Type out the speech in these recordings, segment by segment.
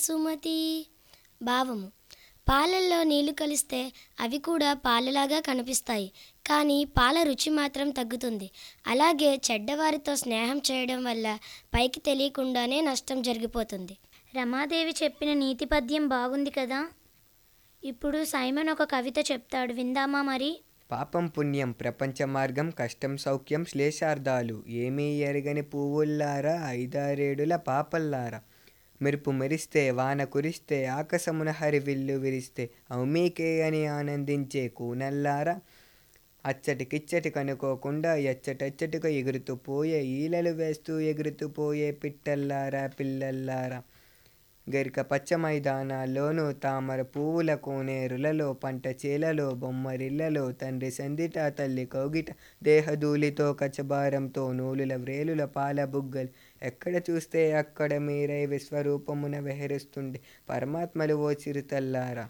సుమతి భావము పాలల్లో నీళ్లు కలిస్తే అవి కూడా పాలలాగా కనిపిస్తాయి కానీ పాల రుచి మాత్రం తగ్గుతుంది అలాగే చెడ్డవారితో స్నేహం చేయడం వల్ల పైకి తెలియకుండానే నష్టం జరిగిపోతుంది రమాదేవి చెప్పిన నీతి పద్యం బాగుంది కదా ఇప్పుడు సైమన్ ఒక కవిత చెప్తాడు విందామా మరి పాపం పుణ్యం ప్రపంచ మార్గం కష్టం సౌఖ్యం శ్లేషార్థాలు ఏమీ ఎరగని పువ్వుల్లారా ఐదారేడుల పాపల్లారా మెరుపు మెరిస్తే వాన కురిస్తే ఆకాశమున హరివిల్లు విరిస్తే అవుమీకే అని ఆనందించే కూనల్లారా అచ్చటికిచ్చటి కనుకోకుండా ఎచ్చటెచ్చటిగా ఎగురుతూ పోయే ఈలలు వేస్తూ ఎగురుతూ పోయే పిట్టల్లారా పిల్లల్లారా గరిక పచ్చ మైదానాల్లోనూ తామర పువ్వుల కోనేరులలో పంట చేలలో బొమ్మరిళ్లలో తండ్రి సందిట తల్లి కౌగిట దేహధూళితో కచబారంతో నూలుల వ్రేలుల పాల బుగ్గలు ఎక్కడ చూస్తే అక్కడ మీరై విశ్వరూపమున వెహరిస్తుండే పరమాత్మలు ఓ చిరుతల్లారా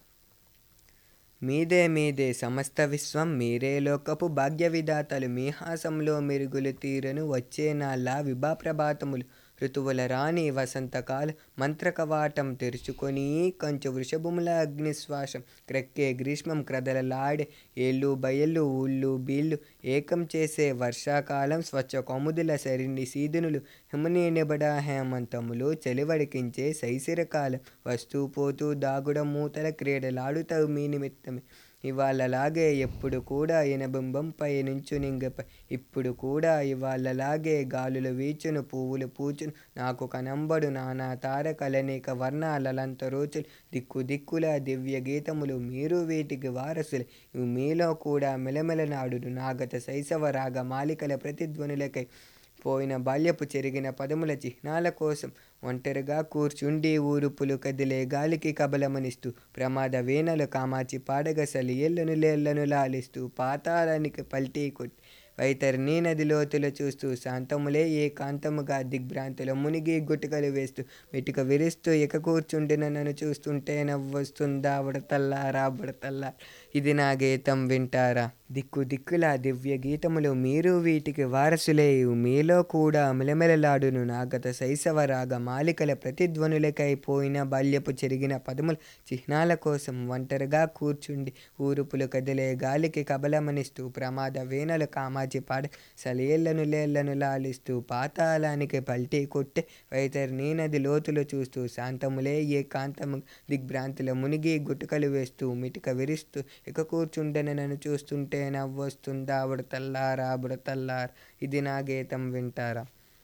మీదే మీదే సమస్త విశ్వం మీరే లోకపు భాగ్య విధాతలు మీ హాసంలో మెరుగులు తీరను వచ్చే నాళ్ళ విభా ప్రభాతములు ఋతువుల రాణి వసంతకాల మంత్రకవాటం తెరుచుకొని కంచు వృషభముల అగ్నిశ్వాసం క్రక్కే గ్రీష్మం క్రదలలాడే ఏళ్ళు బయళ్ళు ఊళ్ళు బీళ్ళు ఏకం చేసే వర్షాకాలం స్వచ్ఛ కొముదుల సరిని సీదునులు హిమనీ నిబడ హేమంతములు చలివడికించే శైశిరకాలం వస్తూ పోతూ దాగుడ మూతల క్రీడలాడుతావు మీ నిమిత్తమే ఇవాళలాగే ఎప్పుడు కూడా ఎనబింబంపై నుంచునింగపై ఇప్పుడు కూడా ఇవాళలాగే గాలులు వీచును పువ్వులు పూచును నాకు కనంబడు నానా తారకలనేక వర్ణాలలంత రోజులు దిక్కు దిక్కుల దివ్య గీతములు మీరు వీటికి వారసులు ఇవి మీలో కూడా మెలమెలనాడును నాగత శైశవ రాగ మాలికల ప్రతిధ్వనులకై పోయిన బాల్యపు చెరిగిన పదముల చిహ్నాల కోసం ఒంటరిగా కూర్చుండి ఊరుపులు కదిలే గాలికి కబలమనిస్తూ ప్రమాద వీణలు కామాచి పాడగసలి ఎల్లను లేళ్లను లాలిస్తూ పాతాళానికి పల్టీ కొట్టి వైతరిణీ నది లోతులు చూస్తూ శాంతములే ఏకాంతముగా దిగ్భ్రాంతులు మునిగి గుటికలు వేస్తూ మెటుక విరుస్తూ ఇక కూర్చుండిన నన్ను చూస్తుంటే నవ్వొస్తుందా బుడతల్లారా బుడతల్లా ఇది నా గీతం వింటారా దిక్కు దిక్కుల దివ్య గీతములు మీరు వీటికి వారసులే మీలో కూడా మిలమిలలాడును నాగత శైశవ రాగ మాలికల ప్రతిధ్వనులకై పోయిన బాల్యపు చెరిగిన పదముల చిహ్నాల కోసం ఒంటరిగా కూర్చుండి ఊరుపులు కదిలే గాలికి కబలమనిస్తూ ప్రమాద వీణలు కామాచి పాడ సలియేళ్లను లేళ్లను లాలిస్తూ పాతాళానికి పల్టీ కొట్టే వైతరిణీ నది లోతులు చూస్తూ శాంతములే ఏకాంతము దిగ్భ్రాంతుల మునిగి గుటుకలు వేస్తూ మిటిక విరుస్తూ ఇక కూర్చుండని నన్ను చూస్తుంటే నవ్వొస్తుందా బుడతల్లారా బుడతల్లారా ఇది నా గీతం వింటారా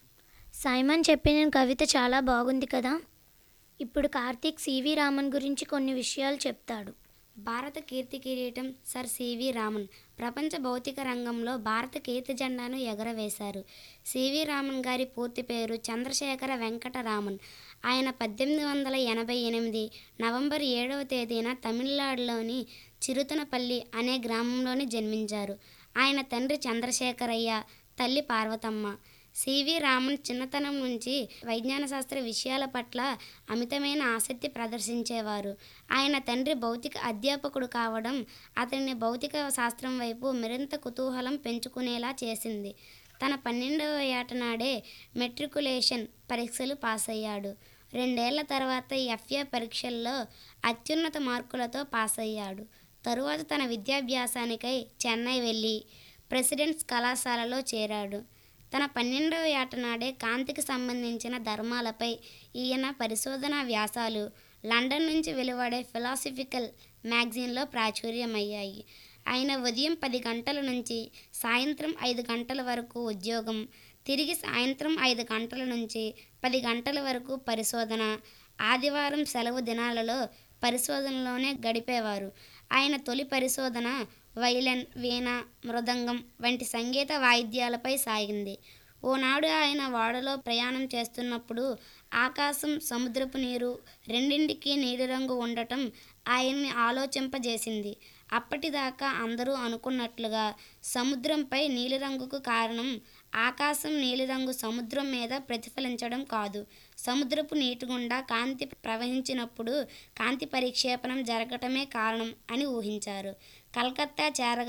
సైమన్ చెప్పిన కవిత చాలా బాగుంది కదా ఇప్పుడు కార్తీక్ సివి రామన్ గురించి కొన్ని విషయాలు చెప్తాడు భారత కీర్తి కిరీటం సర్ సివి రామన్ ప్రపంచ భౌతిక రంగంలో భారత కీర్తి జెండాను ఎగరవేశారు సివి రామన్ గారి పూర్తి పేరు చంద్రశేఖర వెంకట రామన్ ఆయన పద్దెనిమిది వందల ఎనభై ఎనిమిది నవంబర్ ఏడవ తేదీన తమిళనాడులోని చిరుతనపల్లి అనే గ్రామంలోని జన్మించారు ఆయన తండ్రి చంద్రశేఖరయ్య తల్లి పార్వతమ్మ సివి రామన్ చిన్నతనం నుంచి వైజ్ఞాన శాస్త్ర విషయాల పట్ల అమితమైన ఆసక్తి ప్రదర్శించేవారు ఆయన తండ్రి భౌతిక అధ్యాపకుడు కావడం అతన్ని భౌతిక శాస్త్రం వైపు మరింత కుతూహలం పెంచుకునేలా చేసింది తన పన్నెండవ ఏట నాడే మెట్రికులేషన్ పరీక్షలు పాస్ అయ్యాడు రెండేళ్ల తర్వాత ఎఫ్ఏ పరీక్షల్లో అత్యున్నత మార్కులతో పాస్ అయ్యాడు తరువాత తన విద్యాభ్యాసానికై చెన్నై వెళ్ళి ప్రెసిడెంట్స్ కళాశాలలో చేరాడు తన పన్నెండవ ఏట నాడే కాంతికి సంబంధించిన ధర్మాలపై ఈయన పరిశోధనా వ్యాసాలు లండన్ నుంచి వెలువడే ఫిలాసఫికల్ మ్యాగజైన్లో ప్రాచుర్యమయ్యాయి ఆయన ఉదయం పది గంటల నుంచి సాయంత్రం ఐదు గంటల వరకు ఉద్యోగం తిరిగి సాయంత్రం ఐదు గంటల నుంచి పది గంటల వరకు పరిశోధన ఆదివారం సెలవు దినాలలో పరిశోధనలోనే గడిపేవారు ఆయన తొలి పరిశోధన వైలన్ వీణ మృదంగం వంటి సంగీత వాయిద్యాలపై సాగింది ఓనాడు ఆయన ఓడలో ప్రయాణం చేస్తున్నప్పుడు ఆకాశం సముద్రపు నీరు రెండింటికి నీలిరంగు ఉండటం ఆయన్ని ఆలోచింపజేసింది అప్పటిదాకా అందరూ అనుకున్నట్లుగా సముద్రంపై నీలిరంగుకు కారణం ఆకాశం నీలిరంగు సముద్రం మీద ప్రతిఫలించడం కాదు సముద్రపు నీటి గుండా కాంతి ప్రవహించినప్పుడు కాంతి పరిక్షేపణం జరగటమే కారణం అని ఊహించారు కలకత్తా చేరగా